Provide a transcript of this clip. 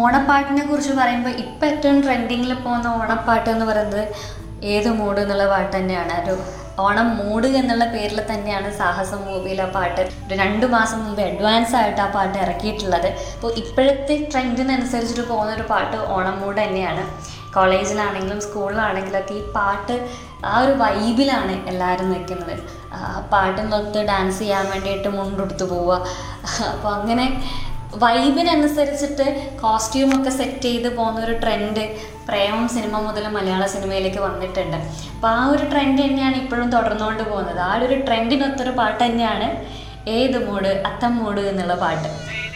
ഓണപ്പാട്ടിനെ കുറിച്ച് പറയുമ്പോൾ ഇപ്പം ഏറ്റവും ട്രെൻഡിങ്ങിൽ പോകുന്ന ഓണപ്പാട്ട് എന്ന് പറയുന്നത് ഏത് മൂഡ് എന്നുള്ള പാട്ട് തന്നെയാണ് ഒരു ഓണം മൂഡ് എന്നുള്ള പേരിൽ തന്നെയാണ് സാഹസം മൂവിയിൽ ആ പാട്ട് ഒരു രണ്ട് മാസം മുമ്പ് അഡ്വാൻസ് ആയിട്ട് ആ പാട്ട് ഇറക്കിയിട്ടുള്ളത് അപ്പോൾ ഇപ്പോഴത്തെ ട്രെൻഡിനനുസരിച്ചിട്ട് പോകുന്ന ഒരു പാട്ട് ഓണം മൂഡ് തന്നെയാണ് കോളേജിലാണെങ്കിലും സ്കൂളിലാണെങ്കിലും ഒക്കെ ഈ പാട്ട് ആ ഒരു വൈബിലാണ് എല്ലാവരും നിൽക്കുന്നത് ആ പാട്ടിനൊത്ത് ഡാൻസ് ചെയ്യാൻ വേണ്ടിയിട്ട് മുണ്ടെടുത്ത് പോവുക അപ്പോൾ അങ്ങനെ വൈബിനനുസരിച്ചിട്ട് കോസ്റ്റ്യൂമൊക്കെ സെറ്റ് ചെയ്ത് പോകുന്ന ഒരു ട്രെൻഡ് പ്രേമം സിനിമ മുതൽ മലയാള സിനിമയിലേക്ക് വന്നിട്ടുണ്ട് അപ്പോൾ ആ ഒരു ട്രെൻഡ് തന്നെയാണ് ഇപ്പോഴും തുടർന്നുകൊണ്ട് പോകുന്നത് ആ ഒരു ട്രെൻഡിനൊത്തൊരു പാട്ട് തന്നെയാണ് ഏത് മൂഡ് അത്തം മൂഡ് എന്നുള്ള പാട്ട്